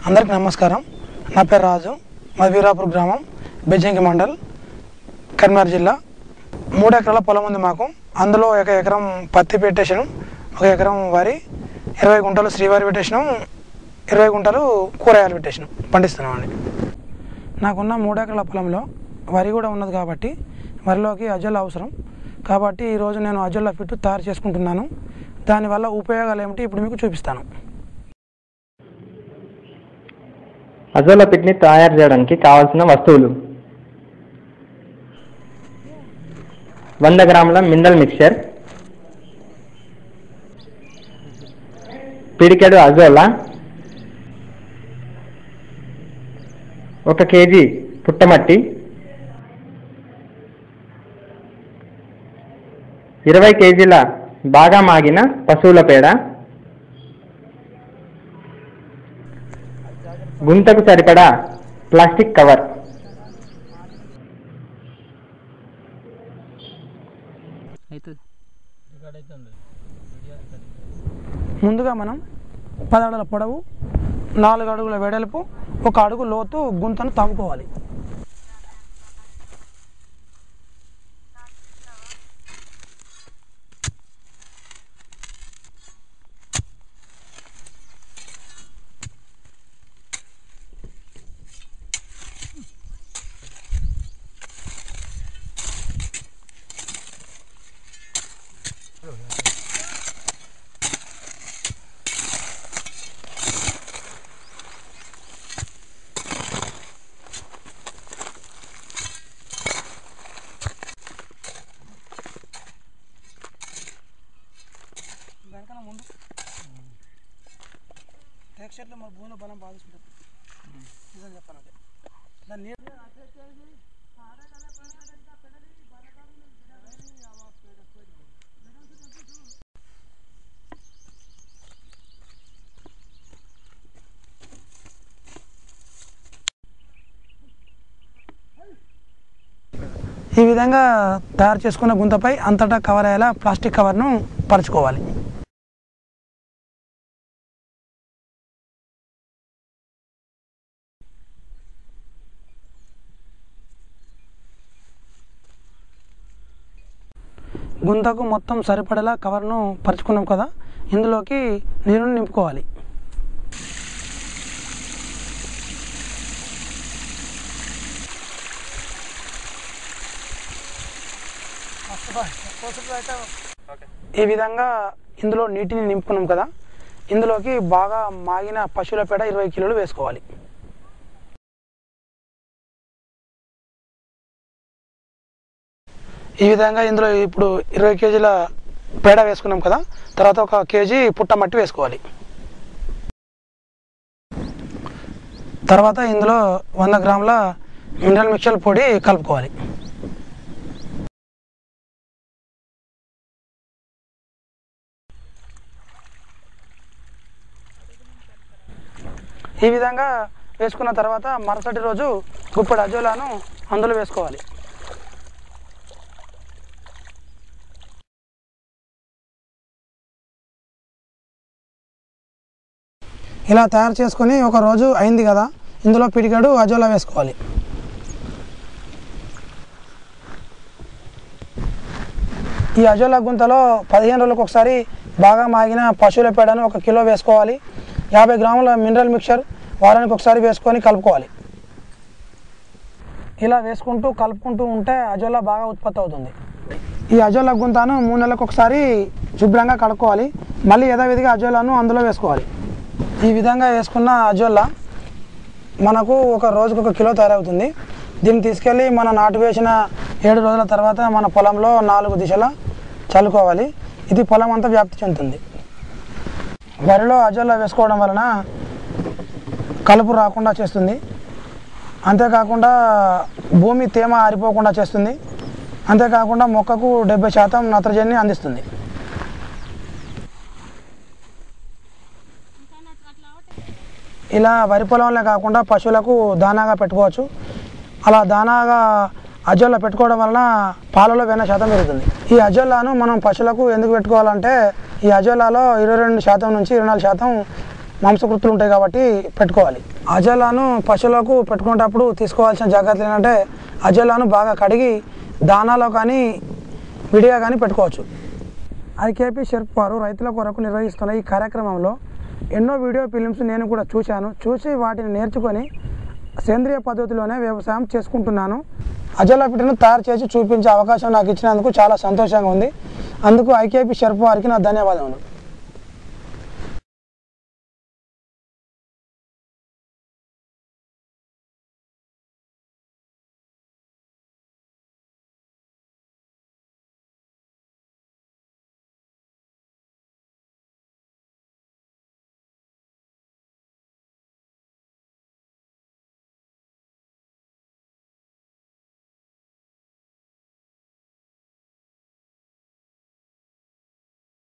అందరికీ నమస్కారం నా పేరు రాజు మా వీరాపూర్ గ్రామం బెజ్జంకి మండల్ కరీంనగర్ జిల్లా మూడు ఎకరాల పొలం ఉంది మాకు అందులో ఒక ఎకరం పత్తి పెట్టేసాను ఒక ఎకరం వరి ఇరవై గుంటలు శ్రీవారి పెట్టేసినాం ఇరవై గుంటలు కూరగాయలు పెట్టేసినాం పండిస్తున్నామండి నాకున్న మూడు ఎకరాల పొలంలో వరి కూడా ఉన్నది కాబట్టి వరిలోకి అజొల్ల అవసరం కాబట్టి ఈరోజు నేను అజొల్ల ఫిట్ తయారు చేసుకుంటున్నాను దానివల్ల ఉపయోగాలు ఏమిటి ఇప్పుడు మీకు చూపిస్తాను అజోలా పిట్ని తయారు చేయడానికి కావాల్సిన వస్తువులు వంద గ్రాముల మినరల్ మిక్చర్ పిడికెడు అజోలా ఒక కేజీ పుట్టమట్టి ఇరవై కేజీల బాగా మాగిన పశువుల పేడ గుంతకు సరిపడా ప్లాస్టిక్ కవర్ ముందుగా మనం పది అడుగుల పొడవు నాలుగు అడుగుల వెడల్పు ఒక అడుగు లోతు గుంతను తవ్వుకోవాలి దానికన్నా ముందు టేక్ షర్ట్లో మన భూమిలో బలం బాధిస్తుంటుంది నిజం చెప్పాలంటే దాన్ని నీరు ఈ విధంగా తయారు చేసుకున్న గుంతపై అంతటా కవర్ అయ్యేలా ప్లాస్టిక్ కవర్ను పరుచుకోవాలి గుంతకు మొత్తం సరిపడేలా కవర్ను పరుచుకున్నాం కదా ఇందులోకి నీరుని నింపుకోవాలి ఈ విధంగా ఇందులో నీటిని నింపుకున్నాం కదా ఇందులోకి బాగా మాగిన పశువుల పేడ ఇరవై కిలోలు వేసుకోవాలి ఈ విధంగా ఇందులో ఇప్పుడు ఇరవై కేజీల పేడ వేసుకున్నాం కదా తర్వాత ఒక కేజీ పుట్ట మట్టి వేసుకోవాలి తర్వాత ఇందులో వంద గ్రాముల మినరల్ మిక్చర్ పొడి కలుపుకోవాలి ఈ విధంగా వేసుకున్న తర్వాత మరుసటి రోజు గుప్పడి అజోలాను అందులో వేసుకోవాలి ఇలా తయారు చేసుకొని ఒక రోజు అయింది కదా ఇందులో పిడికాడు అజోలా వేసుకోవాలి ఈ అజోలా గుంతలో పదిహేను రోజులకు ఒకసారి బాగా మాగిన పశువుల పేడను ఒక కిలో వేసుకోవాలి యాభై గ్రాముల మినరల్ మిక్చర్ వారానికి ఒకసారి వేసుకొని కలుపుకోవాలి ఇలా వేసుకుంటూ కలుపుకుంటూ ఉంటే అజోలా బాగా ఉత్పత్తి అవుతుంది ఈ అజోలా గుంతను మూడు నెలలకు ఒకసారి శుభ్రంగా కడుక్కోవాలి మళ్ళీ యథావిధిగా అజోలాను అందులో వేసుకోవాలి ఈ విధంగా వేసుకున్న అజోలా మనకు ఒక రోజుకు ఒక కిలో తయారవుతుంది దీన్ని తీసుకెళ్ళి మన నాటు వేసిన ఏడు రోజుల తర్వాత మన పొలంలో నాలుగు దిశల చల్లుకోవాలి ఇది పొలం అంతా వ్యాప్తి చెందుతుంది వరిలో అజోలా వేసుకోవడం వలన కలుపు రాకుండా చేస్తుంది అంతేకాకుండా భూమి తేమ ఆరిపోకుండా చేస్తుంది అంతేకాకుండా మొక్కకు డెబ్బై శాతం నత్రజని అందిస్తుంది ఇలా వరి పొలంలో కాకుండా పశువులకు దానాగా పెట్టుకోవచ్చు అలా దానాగా అజోలా పెట్టుకోవడం వలన పాలలో వెన్న శాతం పెరుగుతుంది ఈ అజోలాను మనం పశువులకు ఎందుకు పెట్టుకోవాలంటే ఈ అజోలాలో ఇరవై రెండు శాతం నుంచి ఇరవై నాలుగు శాతం మాంసకృతులు ఉంటాయి కాబట్టి పెట్టుకోవాలి అజోలాను పశువులకు పెట్టుకునేటప్పుడు తీసుకోవాల్సిన జాగ్రత్తలు ఏంటంటే అజోలాను బాగా కడిగి దానాలో కానీ విడిగా కానీ పెట్టుకోవచ్చు ఐకేపీ షెర్ప్ వారు రైతుల కొరకు నిర్వహిస్తున్న ఈ కార్యక్రమంలో ఎన్నో వీడియో ఫిలిమ్స్ నేను కూడా చూశాను చూసి వాటిని నేర్చుకొని సేంద్రియ పద్ధతిలోనే వ్యవసాయం చేసుకుంటున్నాను అజోలా పిట్టను తయారు చేసి చూపించే అవకాశం నాకు ఇచ్చినందుకు చాలా సంతోషంగా ఉంది అందుకు ఐకేపీ షెర్ప్ వారికి నా ధన్యవాదములు